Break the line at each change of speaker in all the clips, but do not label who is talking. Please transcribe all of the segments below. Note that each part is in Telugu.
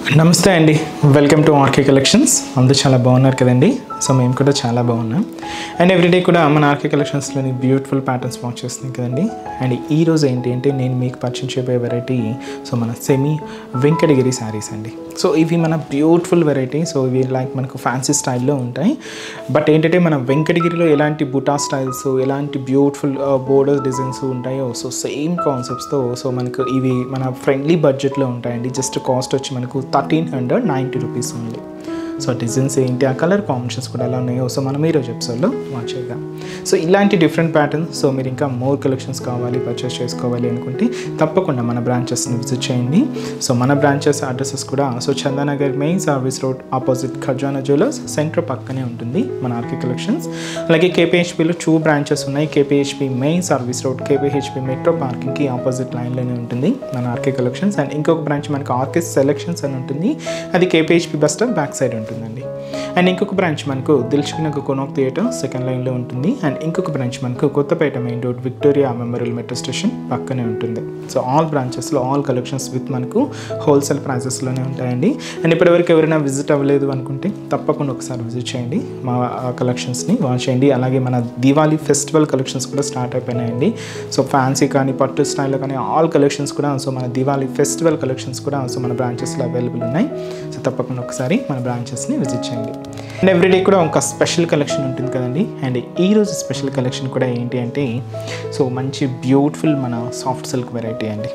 నమస్తే అండి వెల్కమ్ టు ఆర్కే కలెక్షన్స్ అందరూ చాలా బాగున్నారు కదండి సో మేము కూడా చాలా బాగున్నాం అండ్ ఎవ్రీడే కూడా మన ఆర్కే కలెక్షన్స్లోని బ్యూటిఫుల్ ప్యాటర్న్స్ వాచ్ చేస్తున్నాం కదండి అండ్ ఈ రోజు ఏంటి అంటే నేను మీకు పరిచయం చేయబోయే వెరైటీ సో మన సెమీ వెంకటగిరి శారీస్ అండి సో ఇవి మన బ్యూటిఫుల్ వెరైటీ సో ఇవి లైక్ మనకు ఫ్యాన్సీ స్టైల్లో ఉంటాయి బట్ ఏంటంటే మన వెంకటగిరిలో ఎలాంటి బుటా స్టైల్స్ ఎలాంటి బ్యూటిఫుల్ బోర్డర్ డిజైన్స్ ఉంటాయో సో సేమ్ కాన్సెప్ట్స్తో సో మనకు ఇవి మన ఫ్రెండ్లీ బడ్జెట్లో ఉంటాయండి జస్ట్ కాస్ట్ వచ్చి మనకు thirteen hundred ninety rupees only so designs ఏంటి ఆ కలర్ కాంబినేషన్స్ కూడా ఎలా ఉన్నాయో సో మనం ఈరోజు ఎపిసోడ్లో వాచ్ చేద్దాం సో ఇలాంటి డిఫరెంట్ ప్యాటర్న్స్ సో మీరు ఇంకా మోర్ కలెక్షన్స్ కావాలి పర్చేస్ చేసుకోవాలి అనుకుంటే తప్పకుండా మన బ్రాంచెస్ని విజిట్ చేయండి సో మన బ్రాంచెస్ అడ్రసెస్ కూడా so Chandanagar main service road opposite Khazana jewellers centre పక్కనే ఉంటుంది మన ఆర్కే కలెక్షన్స్ అలాగే కేపీహెచ్పిలో టూ బ్రాంచెస్ ఉన్నాయి KPHB main service road KPHB metro పార్కింగ్కి ఆపోజిట్ లైన్లోనే ఉంటుంది మన ఆర్కే కలెక్షన్స్ అండ్ ఇంకొక బ్రాంచ్ మనకు ఆర్కే సెలెక్షన్స్ అని ఉంటుంది అది KPHB bus stop back side ఉంటుందండి అండ్ ఇంకొక బ్రాంచ్ మనకు దిల్చుకున్న కొనోక్ థియేటర్ సెకండ్ లైన్లో ఉంటుంది అండ్ ఇంకొక బ్రాంచ్ మనకు Kothapet main road Victoria Memorial metro station పక్కనే ఉంటుంది సో ఆల్ బ్రాంచెస్లో ఆల్ కలెక్షన్స్ విత్ మనకు హోల్సేల్ ప్రైజెస్లోనే ఉంటాయండి అండ్ ఇప్పటివరకు ఎవరైనా విజిట్ అవ్వలేదు అనుకుంటే తప్పకుండా ఒకసారి విజిట్ చేయండి మా కలెక్షన్స్ని వాచ్ చేయండి అలాగే మన దివాళీ ఫెస్టివల్ కలెక్షన్స్ కూడా స్టార్ట్ అయిపోయినాయండి సో ఫ్యాన్సీ కానీ పట్టు స్టైల్లో కానీ ఆల్ కలెక్షన్స్ కూడా సో మన దివాళీ ఫెస్టివల్ కలెక్షన్స్ కూడా సో మన బ్రాంచెస్లో అవైలబుల్ ఉన్నాయి సో తప్పకుండా ఒకసారి మన బ్రాంచెస్ని విజిట్ చేయండి అండ్ ఎవ్రీడే కూడా ఒక స్పెషల్ కలెక్షన్ ఉంటుంది కదండి అండ్ ఈ రోజు స్పెషల్ కలెక్షన్ కూడా ఏంటి అంటే సో మంచి బ్యూటిఫుల్ మన సాఫ్ట్ సిల్క్ వెరైటీ అండి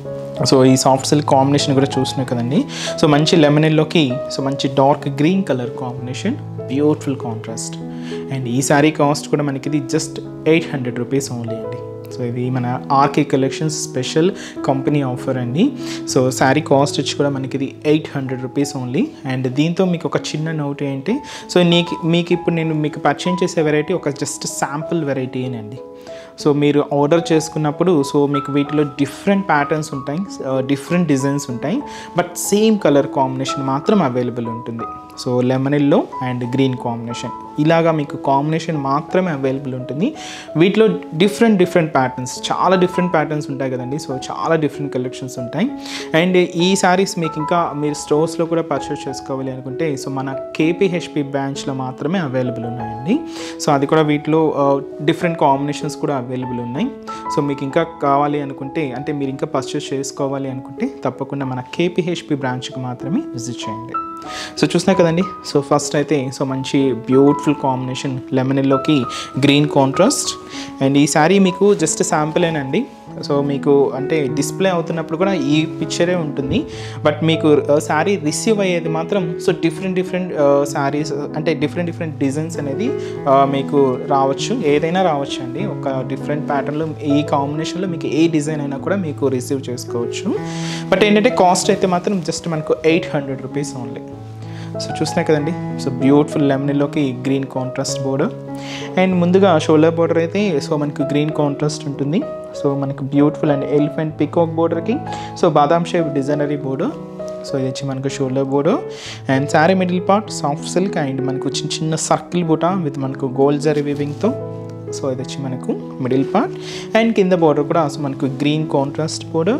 సో ఈ సాఫ్ట్ సిల్క్ కాంబినేషన్ కూడా చూసినాయి కదండి సో మంచి లెమనెల్లోకి సో మంచి dark green colour combination beautiful contrast and ఈ శారీ కాస్ట్ కూడా మనకి ఇది just eight hundred rupees only అండి సో ఇది మన RK collections special company offer అండి సో శారీ కాస్ట్ వచ్చి కూడా మనకి ఇది eight hundred rupees only and దీంతో మీకు ఒక చిన్న నోట్ ఏంటి సో నీకు మీకు ఇప్పుడు నేను మీకు పరిచయం చేసే వెరైటీ ఒక జస్ట్ శాంపుల్ వెరైటీ అండి సో మీరు ఆర్డర్ చేసుకున్నప్పుడు సో మీకు వీటిలో డిఫరెంట్ ప్యాటర్న్స్ ఉంటాయి డిఫరెంట్ డిజైన్స్ ఉంటాయి బట్ సేమ్ కలర్ కాంబినేషన్ మాత్రం అవైలబుల్ ఉంటుంది so lemon yellow and green combination ఇలాగా మీకు కాంబినేషన్ మాత్రమే అవైలబుల్ ఉంటుంది వీటిలో డిఫరెంట్ డిఫరెంట్ ప్యాటర్న్స్ చాలా డిఫరెంట్ ప్యాటర్న్స్ ఉంటాయి కదండి సో చాలా డిఫరెంట్ కలెక్షన్స్ ఉంటాయి అండ్ ఈ శారీస్ మీకు ఇంకా మీరు స్టోర్స్లో కూడా పర్చేస్ చేసుకోవాలి అనుకుంటే సో మన కేపీహెచ్పి బ్రాంచ్లో మాత్రమే అవైలబుల్ ఉన్నాయండి సో అది కూడా వీటిలో డిఫరెంట్ కాంబినేషన్స్ కూడా అవైలబుల్ ఉన్నాయి సో మీకు ఇంకా కావాలి అనుకుంటే అంటే మీరు ఇంకా పర్చేస్ చేసుకోవాలి అనుకుంటే తప్పకుండా మన కేపీహెచ్పి బ్రాంచ్కి మాత్రమే విజిట్ చేయండి సో చూసినా కదండి సో ఫస్ట్ అయితే సో మంచి బ్యూటిఫుల్ కాంబినేషన్ లెమనెల్లోకి గ్రీన్ కాంట్రాస్ట్ అండ్ ఈ శారీ మీకు జస్ట్ శాంపులేనండి సో మీకు అంటే డిస్ప్లే అవుతున్నప్పుడు కూడా ఈ పిక్చరే ఉంటుంది బట్ మీకు శారీ రిసీవ్ అయ్యేది మాత్రం సో డిఫరెంట్ డిఫరెంట్ శారీస్ అంటే డిఫరెంట్ డిఫరెంట్ డిజైన్స్ అనేది మీకు రావచ్చు ఏదైనా రావచ్చు అండి ఒక డిఫరెంట్ ప్యాటర్న్లో ఈ కాంబినేషన్లో మీకు ఏ డిజైన్ అయినా కూడా మీకు రిసీవ్ చేసుకోవచ్చు బట్ ఏంటంటే కాస్ట్ అయితే మాత్రం జస్ట్ మనకు eight hundred rupees only so చూస్తున్నాయి కదండి సో బ్యూటిఫుల్ లెమనీలోకి గ్రీన్ కాంట్రాస్ట్ బోర్డర్ అండ్ ముందుగా షోల్డర్ బోర్డర్ అయితే సో మనకు గ్రీన్ కాంట్రాస్ట్ ఉంటుంది సో మనకు బ్యూటిఫుల్ అండ్ ఎలిఫెంట్ పికాక్ బోర్డర్కి సో బాదాం షేప్ డిజైనరీ బోర్డర్ సో ఇది వచ్చి మనకు shoulder border and sari middle part soft silk and మనకు చిన్న చిన్న సర్కిల్ బుటా విత్ మనకు గోల్డ్ జరీ వివింగ్తో సో ఇది వచ్చి మనకు మిడిల్ పార్ట్ అండ్ కింద బోర్డర్ కూడా సో మనకు green contrast border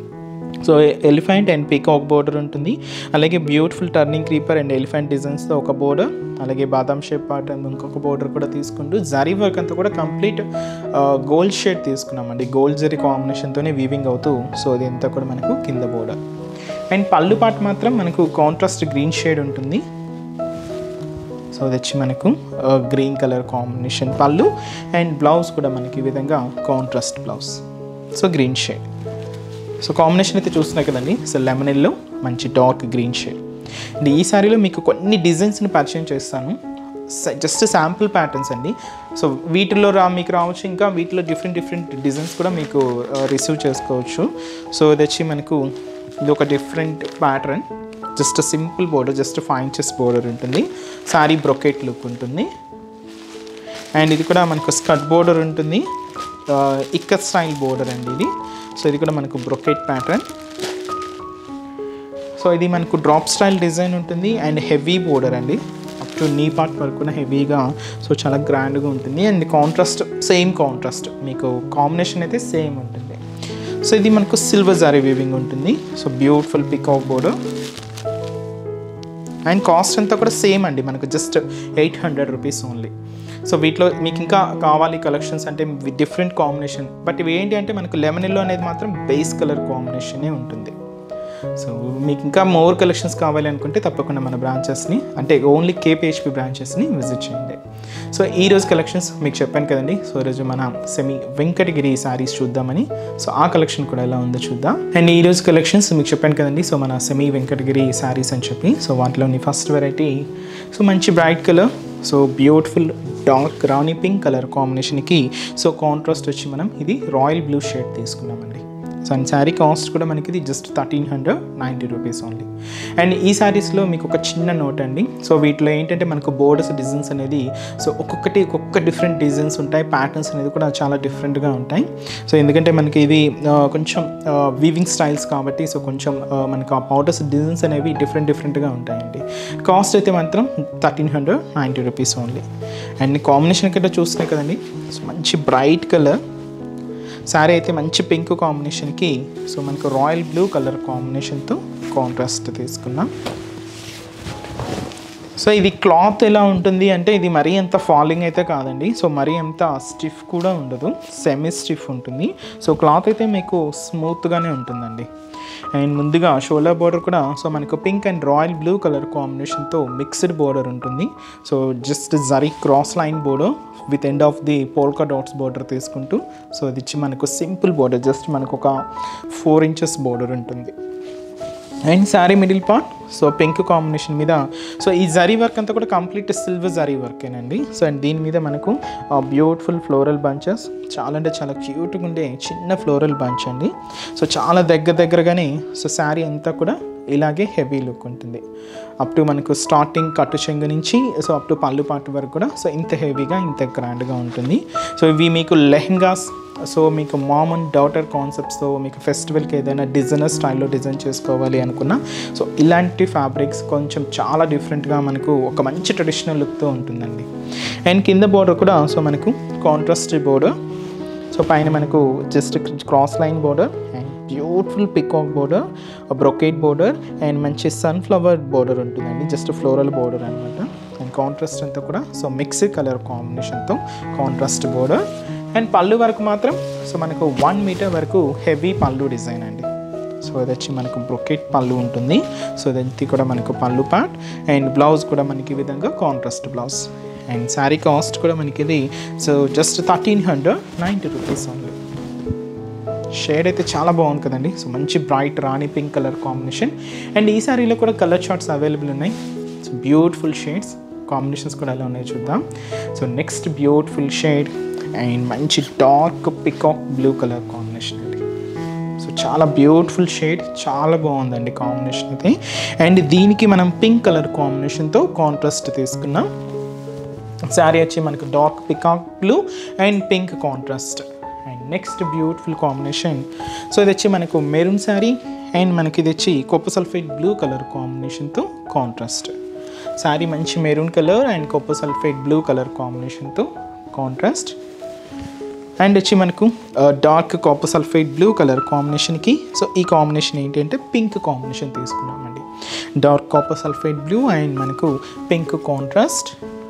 so elephant and peacock border ఉంటుంది అలాగే beautiful turning creeper and elephant డిజైన్స్తో ఒక బోర్డర్ అలాగే బాదాం షేప్ పార్ట్ అండ్ ఇంకొక బోర్డర్ కూడా తీసుకుంటూ జరీ వర్క్ అంతా కూడా కంప్లీట్ గోల్డ్ షేడ్ తీసుకున్నామండి గోల్డ్ జరీ కాంబినేషన్తోనే వీవింగ్ అవుతూ సో ఇది అంతా కూడా మనకు కింద బోర్డర్ అండ్ పళ్ళు పార్ట్ మాత్రం మనకు కాంట్రాస్ట్ గ్రీన్ షేడ్ ఉంటుంది సో అది వచ్చి మనకు గ్రీన్ కలర్ కాంబినేషన్ పళ్ళు అండ్ బ్లౌజ్ కూడా మనకి ఈ విధంగా contrast blouse so green shade so combination అయితే చూస్తున్నాయి కదండి సో లెమనెల్లో మంచి డార్క్ గ్రీన్ షేడ్ అండ్ ఈ సారీలో మీకు కొన్ని డిజైన్స్ని పరిచయం చేస్తాను జస్ట్ శాంపుల్ ప్యాటర్న్స్ అండి సో వీటిలో రా మీకు రావచ్చు ఇంకా వీటిలో డిఫరెంట్ డిఫరెంట్ డిజైన్స్ కూడా మీకు రిసీవ్ చేసుకోవచ్చు సో ఇది వచ్చి మనకు ఇది ఒక different pattern just simple border just five inches border ఉంటుంది సారీ బ్రొకెట్ లుక్ ఉంటుంది అండ్ ఇది కూడా మనకు స్కర్ట్ బోర్డర్ ఉంటుంది ఇక్కత్ స్టైల్ బోర్డర్ అండి ఇది సో ఇది కూడా మనకు బ్రొకెట్ ప్యాటర్న్ సో ఇది మనకు డ్రాప్ స్టైల్ డిజైన్ ఉంటుంది అండ్ హెవీ బోర్డర్ అండి అప్ టు నీ పార్ట్ వరకు కూడా హెవీగా సో చాలా గ్రాండ్గా ఉంటుంది అండ్ కాంట్రాస్ట్ సేమ్ కాంట్రాస్ట్ మీకు కాంబినేషన్ అయితే సేమ్ ఉంటుంది సో ఇది మనకు సిల్వర్ జారీ వీవింగ్ ఉంటుంది so beautiful peacock border and cost అంతా కూడా సేమ్ అండి మనకు just eight hundred rupees only so వీటిలో మీకు ఇంకా కావాలి కలెక్షన్స్ అంటే డిఫరెంట్ కాంబినేషన్ బట్ ఇవి ఏంటి అంటే మనకు లెమన్ ఎల్లో అనేది మాత్రం బేస్ కలర్ కాంబినేషనే ఉంటుంది సో మీకు ఇంకా మోర్ కలెక్షన్స్ కావాలి అనుకుంటే తప్పకుండా మన బ్రాంచెస్ని అంటే ఓన్లీ కేపీహెచ్పి బ్రాంచెస్ని విజిట్ చేయండి సో ఈ రోజు కలెక్షన్స్ మీకు చెప్పాను కదండి సో ఈరోజు మన సెమీ వెంకటగిరి శారీస్ చూద్దామని సో ఆ కలెక్షన్ కూడా ఎలా ఉందో చూద్దాం అండ్ ఈ రోజు కలెక్షన్స్ మీకు చెప్పాను కదండి సో మన సెమీ వెంకటగిరి శారీస్ అని చెప్పి సో వాటిలోని ఫస్ట్ వెరైటీ సో మంచి bright colour so beautiful dark రాణి పింక్ కలర్ కాంబినేషన్కి సో కాంట్రాస్ట్ వచ్చి మనం ఇది రాయల్ బ్లూ షేడ్ తీసుకున్నామండి సో అండ్ శారీ కాస్ట్ కూడా మనకి ఇది just thirteen hundred ninety rupees only and ఈ శారీస్లో మీకు ఒక చిన్న నోట్ అండి సో వీటిలో ఏంటంటే మనకు బోర్డర్స్ డిజైన్స్ అనేది సో ఒక్కొక్కటి ఒక్కొక్క డిఫరెంట్ డిజైన్స్ ఉంటాయి ప్యాటర్న్స్ అనేది కూడా చాలా డిఫరెంట్గా ఉంటాయి సో ఎందుకంటే మనకి ఇది ఆ, కొంచెం వీవింగ్ స్టైల్స్ కాబట్టి సో కొంచెం ఆ, మనకు ఆ పౌడర్స్ డిజైన్స్ అనేవి డిఫరెంట్ డిఫరెంట్గా ఉంటాయండి కాస్ట్ అయితే మాత్రం thirteen hundred ninety rupees only and combination కింద చూస్తున్నాయి కదండి సో మంచి బ్రైట్ కలర్ శారీ అయితే మంచి పింక్ కాంబినేషన్కి సో మనకు రాయల్ బ్లూ కలర్ కాంబినేషన్తో కాంట్రాస్ట్ తీసుకున్నాం సో ఇది క్లాత్ ఎలా ఉంటుంది అంటే ఇది మరీ అంత ఫాలింగ్ అయితే కాదండి సో మరీ అంత స్టిఫ్ కూడా ఉండదు సెమీ స్టిఫ్ ఉంటుంది సో క్లాత్ అయితే మీకు స్మూత్గానే ఉంటుందండి అండ్ ముందుగా షోల్డర్ బోర్డర్ కూడా సో మనకు pink and royal blue colour కాంబినేషన్తో మిక్స్డ్ బోర్డర్ ఉంటుంది సో జస్ట్ జరీ cross line border with end of the polka dots border తీసుకుంటూ సో ఇది ఇచ్చి మనకు సింపుల్ బోర్డర్ జస్ట్ మనకు ఒక ఫోర్ ఇంచెస్ బోర్డర్ ఉంటుంది and sari middle part so pink combination మీద సో ఈ జరీ వర్క్ అంతా కూడా కంప్లీట్ సిల్వర్ జరీ వర్కేనండి సో అండ్ దీని మీద మనకు బ్యూటిఫుల్ ఫ్లోరల్ బంచెస్ చాలా అంటే చాలా క్యూట్గా ఉండే చిన్న ఫ్లోరల్ బంచ్ అండి సో చాలా దగ్గర దగ్గరగానే సో శారీ అంతా కూడా ఇలాగే హెవీ లుక్ ఉంటుంది అప్ టు మనకు స్టార్టింగ్ కట్టు చెంగు నుంచి సో అప్ టు పళ్ళు పాటు వరకు కూడా సో ఇంత హెవీగా ఇంత గ్రాండ్గా ఉంటుంది సో ఇవి మీకు లెహంగాస్ సో మీకు మామ్ అండ్ డాటర్ కాన్సెప్ట్స్తో మీకు ఫెస్టివల్కి ఏదైనా డిజైనర్ స్టైల్లో డిజైన్ చేసుకోవాలి అనుకున్నా సో ఇలాంటి ఫ్యాబ్రిక్స్ కొంచెం చాలా డిఫరెంట్గా మనకు ఒక మంచి ట్రెడిషనల్ లుక్తో ఉంటుందండి అండ్ కింద బోర్డర్ కూడా సో మనకు కాంట్రాస్ట్ బోర్డర్ సో పైన మనకు just cross line border and beautiful peacock border brocade border and మంచి సన్ఫ్లవర్ బోర్డర్ ఉంటుందండి జస్ట్ ఫ్లోరల్ బోర్డర్ అనమాట అండ్ కాంట్రాస్ట్ అంతా కూడా సో మిక్స్డ్ కలర్ కాంబినేషన్తో కాంట్రాస్ట్ బోర్డర్ అండ్ పళ్ళు వరకు మాత్రం సో మనకు వన్ మీటర్ వరకు హెవీ పళ్ళు డిజైన్ అండి సో ఇది వచ్చి మనకు బ్రొకెట్ పళ్ళు ఉంటుంది సో ఇది కూడా మనకు పళ్ళు పార్ట్ అండ్ బ్లౌజ్ కూడా మనకి ఈ విధంగా contrast blouse and sari cost కూడా మనకి ఇది so just thirteen hundred ninety rupees only shade అయితే చాలా బాగుంది కదండి సో మంచి బ్రైట్ రాణి పింక్ కలర్ కాంబినేషన్ అండ్ ఈ శారీలో కూడా కలర్ షార్ట్స్ అవైలబుల్ ఉన్నాయి సో బ్యూటిఫుల్ షేడ్స్ కాంబినేషన్స్ కూడా ఎలా ఉన్నాయో చూద్దాం so next beautiful shade and మంచి dark peacock blue colour combination అండి సో చాలా బ్యూటిఫుల్ షేడ్ చాలా బాగుందండి కాంబినేషన్ అయితే అండ్ దీనికి మనం పింక్ కలర్ కాంబినేషన్తో కాంట్రాస్ట్ తీసుకున్నాం శారీ వచ్చి మనకు dark peacock blue and pink contrast and next beautiful combination so ఇది వచ్చి మనకు మెరూన్ శారీ అండ్ మనకి ఇది వచ్చి కొప్ప సల్ఫేట్ బ్లూ కలర్ కాంబినేషన్తో కాంట్రాస్ట్ శారీ మంచి maroon colour and copper sulphate blue colour కాంబినేషన్తో కాంట్రాస్ట్ అండ్ వచ్చి మనకు dark copper sulphide blue colour కాంబినేషన్కి సో ఈ కాంబినేషన్ ఏంటంటే పింక్ కాంబినేషన్ తీసుకున్నామండి dark copper sulphide blue and మనకు pink contrast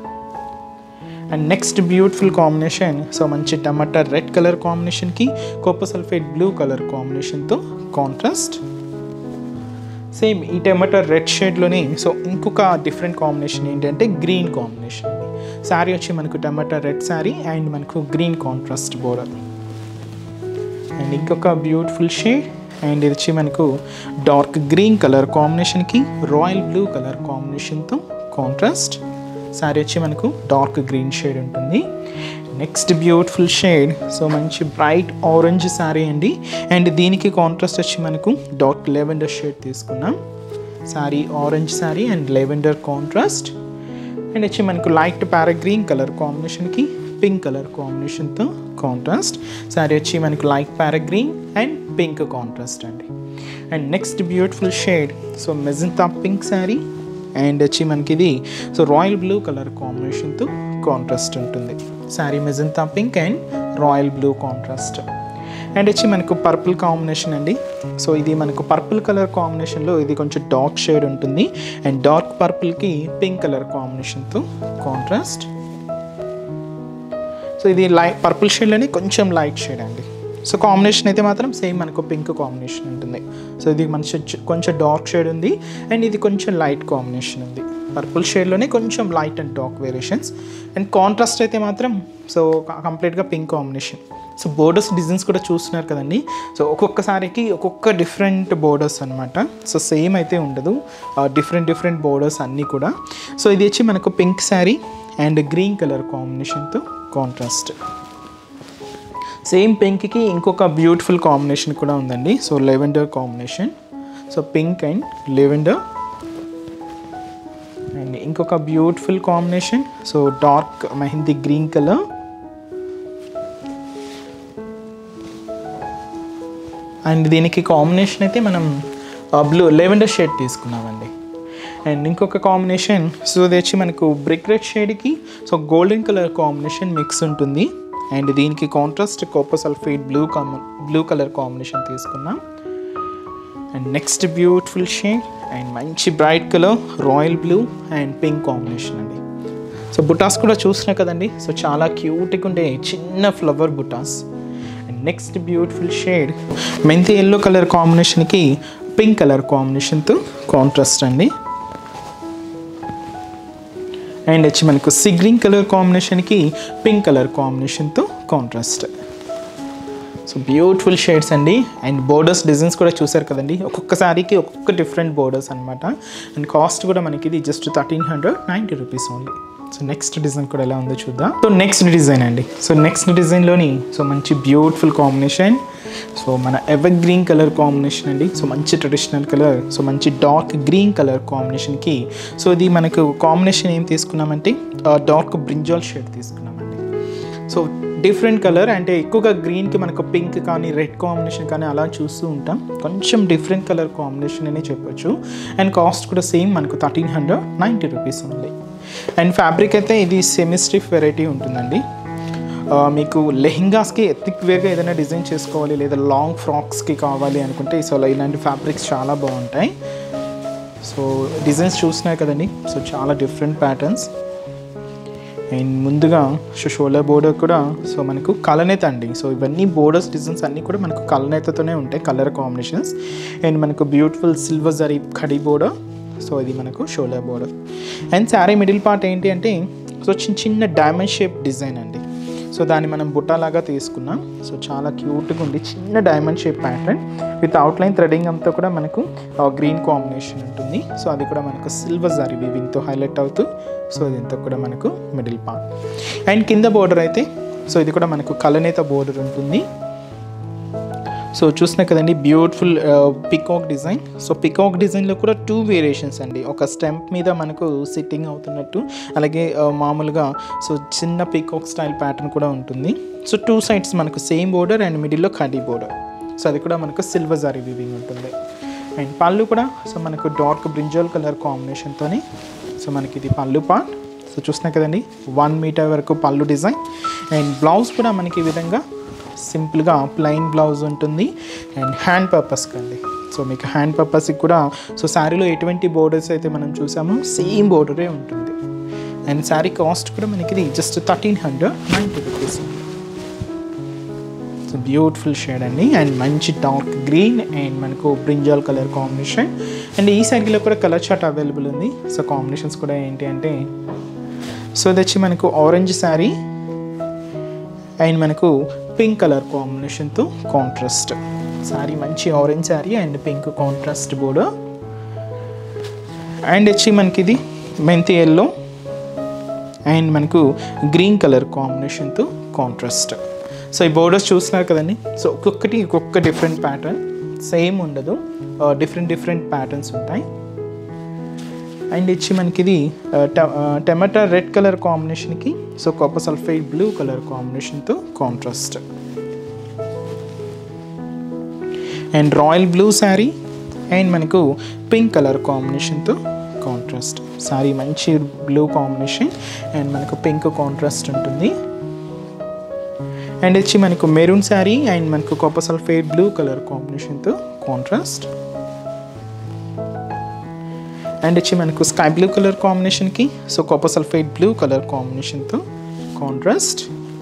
and next beautiful combination so మంచి టమాటా రెడ్ కలర్ కాంబినేషన్కి కోపర్ సల్ఫేట్ బ్లూ కలర్ కాంబినేషన్తో కాంట్రాస్ట్ సేమ్ ఈ టమాటా రెడ్ షేడ్లోనే సో ఇంకొక డిఫరెంట్ కాంబినేషన్ ఏంటంటే గ్రీన్ కాంబినేషన్ అండి శారీ వచ్చి మనకు టమాటా రెడ్ శారీ అండ్ మనకు గ్రీన్ కాంట్రాస్ట్ బోర్డర్ అండ్ ఇంకొక బ్యూటిఫుల్ షేడ్ అండ్ ఇది వచ్చి మనకు డార్క్ గ్రీన్ కలర్ కాంబినేషన్కి రాయల్ బ్లూ కలర్ కాంబినేషన్తో కాంట్రాస్ట్ శారీ వచ్చి మనకు డార్క్ గ్రీన్ షేడ్ ఉంటుంది నెక్స్ట్ బ్యూటిఫుల్ షేడ్ సో మంచి బ్రైట్ ఆరెంజ్ శారీ అండి అండ్ దీనికి కాంట్రాస్ట్ వచ్చి మనకు డార్క్ లెవెండర్ షేడ్ తీసుకున్నాం sari orange sari and lavender contrast and వచ్చి మనకు లైట్ పారాగ్రీన్ కలర్ కాంబినేషన్కి పింక్ కలర్ కాంబినేషన్తో కాంట్రాస్ట్ శారీ వచ్చి మనకు light parrot green and pink contrast అండి and next beautiful shade so magenta pink sari and వచ్చి మనకి ఇది సో రాయల్ బ్లూ కలర్ కాంబినేషన్తో కాంట్రాస్ట్ ఉంటుంది sari magenta pink and royal blue contrast and వచ్చి మనకు పర్పుల్ కాంబినేషన్ అండి సో ఇది మనకు పర్పుల్ కలర్ కాంబినేషన్లో ఇది కొంచెం డార్క్ షేడ్ ఉంటుంది అండ్ డార్క్ పర్పుల్కి పింక్ కలర్ కాంబినేషన్తో కాంట్రాస్ట్ సో ఇది లైట్ పర్పుల్ షేడ్లోనే కొంచెం లైట్ షేడ్ అండి సో కాంబినేషన్ అయితే మాత్రం సేమ్ మనకు పింక్ కాంబినేషన్ ఉంటుంది సో ఇది మంచి కొంచెం డార్క్ షేడ్ ఉంది అండ్ ఇది కొంచెం లైట్ కాంబినేషన్ ఉంది పర్పుల్ షేడ్లోనే కొంచెం light and dark variations and contrast అయితే మాత్రం సో కంప్లీట్గా pink combination so borders designs కూడా చూస్తున్నారు కదండి సో ఒక్కొక్కసారికి ఒక్కొక్క డిఫరెంట్ బోర్డర్స్ అనమాట సో సేమ్ అయితే ఉండదు డిఫరెంట్ డిఫరెంట్ బోర్డర్స్ అన్నీ కూడా సో ఇది వచ్చి మనకు pink sari and green colour కాంబినేషన్తో కాంట్రాస్ట్ సేమ్ పింక్కి ఇంకొక బ్యూటిఫుల్ కాంబినేషన్ కూడా ఉందండి so lavender combination so pink and lavender and ఇంకొక beautiful combination so dark mehndi green colour and దీనికి కాంబినేషన్ అయితే మనం బ్లూ లెవెండర్ షేడ్ తీసుకున్నామండి అండ్ ఇంకొక కాంబినేషన్ సో అది వచ్చి మనకు బ్రిక్ రెడ్ షేడ్కి so golden colour combination mix ఉంటుంది అండ్ దీనికి కాంట్రాస్ట్ కోపర్ సల్ఫేట్ బ్లూ కాంబ బ్లూ కలర్ కాంబినేషన్ తీసుకున్నాం and next beautiful shade and మంచి bright colour royal blue and pink combination అండి సో బుటాస్ కూడా చూసినా కదండి సో చాలా క్యూట్గా ఉండే చిన్న ఫ్లవర్ బుటాస్ అండ్ నెక్స్ట్ బ్యూటిఫుల్ షేడ్ మెంతి ఎల్లో కలర్ కాంబినేషన్కి పింక్ కలర్ కాంబినేషన్తో కాంట్రాస్ట్ అండి అండ్ వచ్చి మనకు సి గ్రీన్ కలర్ కాంబినేషన్కి పింక్ కలర్ కాంబినేషన్తో కాంట్రాస్ట్ సో బ్యూటిఫుల్ షేడ్స్ అండి అండ్ బోర్డర్స్ డిజైన్స్ కూడా చూసారు కదండి ఒక్కొక్క శారీకి ఒక్కొక్క డిఫరెంట్ బోర్డర్స్ అనమాట అండ్ కాస్ట్ కూడా మనకి ఇది just thirteen hundred ninety rupees only so next design కూడా ఎలా ఉందో చూద్దాం సో నెక్స్ట్ డిజైన్ అండి సో నెక్స్ట్ డిజైన్లోని సో మంచి బ్యూటిఫుల్ కాంబినేషన్ సో మన ఎవర్ గ్రీన్ కలర్ కాంబినేషన్ అండి సో మంచి ట్రెడిషనల్ కలర్ సో మంచి డార్క్ గ్రీన్ కలర్ కాంబినేషన్కి సో ఇది మనకు కాంబినేషన్ ఏం తీసుకున్నామంటే డార్క్ బ్రింజాల్ షేడ్ తీసుకున్నామండి సో డిఫరెంట్ కలర్ అంటే ఎక్కువగా గ్రీన్కి మనకు పింక్ కానీ రెడ్ కాంబినేషన్ కానీ అలా చూస్తూ ఉంటాం కొంచెం డిఫరెంట్ కలర్ కాంబినేషన్ అనే చెప్పొచ్చు అండ్ కాస్ట్ కూడా సేమ్ మనకు థర్టీన్ హండ్రెడ్ నైంటీ రూపీస్ ఉంది అండ్ ఫ్యాబ్రిక్ అయితే ఇది సెమిస్టిఫ్ వెరైటీ ఉంటుందండి ఆ, మీకు లెహెంగాస్కి ఎథిక్ వేగా ఏదైనా డిజైన్ చేసుకోవాలి లేదా లాంగ్ ఫ్రాక్స్కి కావాలి అనుకుంటే సో ఇలాంటి ఫ్యాబ్రిక్స్ చాలా బాగుంటాయి సో డిజైన్స్ చూసినాయి కదండి సో చాలా డిఫరెంట్ ప్యాటర్న్స్ అండ్ ముందుగా షో- షోలర్ బోర్డర్ కూడా సో మనకు కలనేత అండి సో ఇవన్నీ బోర్డర్స్ డిజైన్స్ అన్నీ కూడా మనకు కలనేతతోనే ఉంటాయి కలర్ కాంబినేషన్స్ అండ్ మనకు బ్యూటిఫుల్ సిల్వర్ జరీ ఖడీ బోర్డర్ సో ఇది మనకు షోలర్ border and sari middle part ఏంటి అంటే సో చిన్న చిన్న డైమండ్ షేప్ డిజైన్ అండి సో దాన్ని మనం బుట్టాలాగా తీసుకున్నాం సో చాలా క్యూట్గా ఉంది చిన్న diamond shape pattern with outline threading అంతా కూడా మనకు గ్రీన్ కాంబినేషన్ ఉంటుంది సో అది కూడా మనకు సిల్వర్ జారీ వీవింగ్తో హైలైట్ అవుతూ సో ఇదంతా కూడా మనకు మిడిల్ పార్ట్ అండ్ కింద బోర్డర్ అయితే సో ఇది కూడా మనకు కలనేత బోర్డర్ ఉంటుంది సో చూసిన కదండి beautiful peacock design so peacock డిజైన్లో కూడా టూ వేరియేషన్స్ అండి ఒక స్టెంప్ మీద మనకు సిట్టింగ్ అవుతున్నట్టు అలాగే ఆ, మామూలుగా సో చిన్న పికాక్ స్టైల్ ప్యాటర్న్ కూడా ఉంటుంది సో టూ సైడ్స్ మనకు సేమ్ బోర్డర్ అండ్ మిడిల్లో కడీ బోర్డర్ సో అది కూడా మనకు సిల్వర్ జారీ వివింగ్ ఉంటుంది అండ్ పళ్ళు కూడా సో మనకు డార్క్ బ్రింజల్ కలర్ కాంబినేషన్తోని సో మనకి ఇది పళ్ళు పార్ట్ సో చూస్తున్నాయి కదండి వన్ మీటర్ వరకు పళ్ళు డిజైన్ అండ్ బ్లౌజ్ కూడా మనకి ఈ విధంగా సింపుల్గా ప్లెయిన్ బ్లౌజ్ ఉంటుంది అండ్ హ్యాండ్ పర్పస్కి అండి సో మీకు హ్యాండ్ పర్పస్కి కూడా సో శారీలో ఎటువంటి బోర్డర్స్ అయితే మనం చూసామో సేమ్ బోర్డరే ఉంటుంది అండ్ శారీ కాస్ట్ కూడా మనకి ఇది just thirteen hundred ninety rupees so beautiful shade అండి అండ్ మంచి డార్క్ గ్రీన్ అండ్ మనకు బ్రింజాల్ కలర్ కాంబినేషన్ అండ్ ఈ శారీలో కూడా కలర్ చార్ట్ అవైలబుల్ ఉంది సో కాంబినేషన్స్ కూడా ఏంటి అంటే సో ఇది వచ్చి మనకు ఆరెంజ్ శారీ అండ్ మనకు పింక్ కలర్ కాంబినేషన్తో కాంట్రాస్ట్ శారీ మంచి orange sari and pink contrast border and వచ్చి మనకి ఇది మెంతి ఎల్లో అండ్ మనకు గ్రీన్ కలర్ కాంబినేషన్తో కాంట్రాస్ట్ సో ఈ బోర్డర్స్ చూస్తున్నారు కదండి సో ఒక్కొక్కటి ఒక్కొక్క డిఫరెంట్ ప్యాటర్న్ సేమ్ ఉండదు డిఫరెంట్ డిఫరెంట్ ప్యాటర్న్స్ ఉంటాయి అండ్ ఇచ్చి మనకి ఇది టమాటా రెడ్ కలర్ కాంబినేషన్కి so copper sulphide blue colour కాంబినేషన్తో contrast and royal blue sari and మనకు పింక్ కలర్ కాంబినేషన్తో కాంట్రాస్ట్ శారీ మంచి బ్లూ కాంబినేషన్ అండ్ మనకు పింక్ కాంట్రాస్ట్ ఉంటుంది అండ్ వచ్చి మనకు మెరూన్ శారీ అండ్ మనకు కాపర్ సల్ఫేట్ బ్లూ కలర్ కాంబినేషన్తో కాంట్రాస్ట్ అండ్ వచ్చి మనకు స్కై బ్లూ కలర్ కాంబినేషన్కి so copper sulphate blue colour కాంబినేషన్తో contrast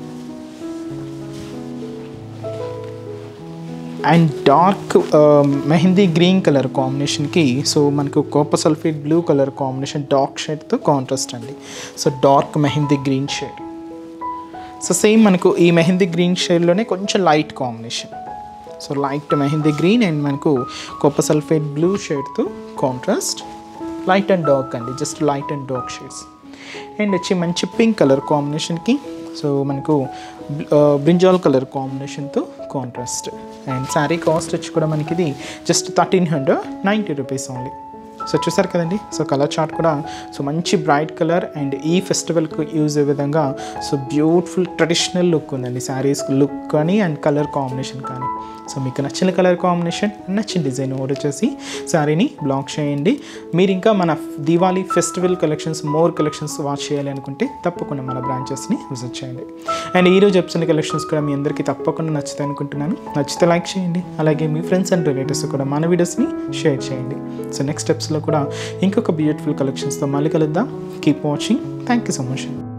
and dark mehndi green colour కాంబినేషన్కి సో మనకు copper sulphate blue colour combination dark షేడ్తో కాంట్రాస్ట్ అండి so dark mehndi green shade so same మనకు ఈ మెహందీ గ్రీన్ షేడ్లోనే కొంచెం light combination so light mehndi green and మనకు కోపర్ సల్ఫేట్ బ్లూ షేడ్తో కాంట్రాస్ట్ లైట్ అండ్ డార్క్ అండి just light and dark shades and వచ్చి మంచి పింక్ కలర్ కాంబినేషన్కి సో మనకు బ్రింజాల్ కలర్ కాంబినేషన్తో కాంట్రాస్ట్ అండ్ శారీ కాస్ట్ వచ్చి కూడా మనకి ఇది just thirteen hundred ninety rupees only so చూసారు కదండి సో కలర్ చార్ట్ కూడా సో మంచి బ్రైట్ కలర్ అండ్ ఈ ఫెస్టివల్కి యూజ్ అయ్యే విధంగా సో బ్యూటిఫుల్ ట్రెడిషనల్ లుక్ ఉందండి శారీస్ లుక్ కానీ అండ్ కలర్ కాంబినేషన్ కానీ సో మీకు నచ్చిన కలర్ కాంబినేషన్ నచ్చిన డిజైన్ ఆర్డర్ చేసి శారీని బ్లాక్ చేయండి మీరు ఇంకా మన Diwali festival collections more collections watch చేయాలి అనుకుంటే తప్పకుండా మన బ్రాంచెస్ని విజిట్ చేయండి అండ్ ఈరోజు చెప్తున్న కలెక్షన్స్ కూడా మీ అందరికీ తప్పకుండా నచ్చుతాయి అనుకుంటున్నాను నచ్చితే లైక్ చేయండి అలాగే మీ ఫ్రెండ్స్ అండ్ రిలేటివ్స్ కూడా మన వీడియోస్ని షేర్ చేయండి సో నెక్స్ట్ స్టెప్స్లో కూడా ఇంకొక బ్యూటిఫుల్ కలెక్షన్స్తో మళ్ళీ కలుద్దాం keep watching thank you so much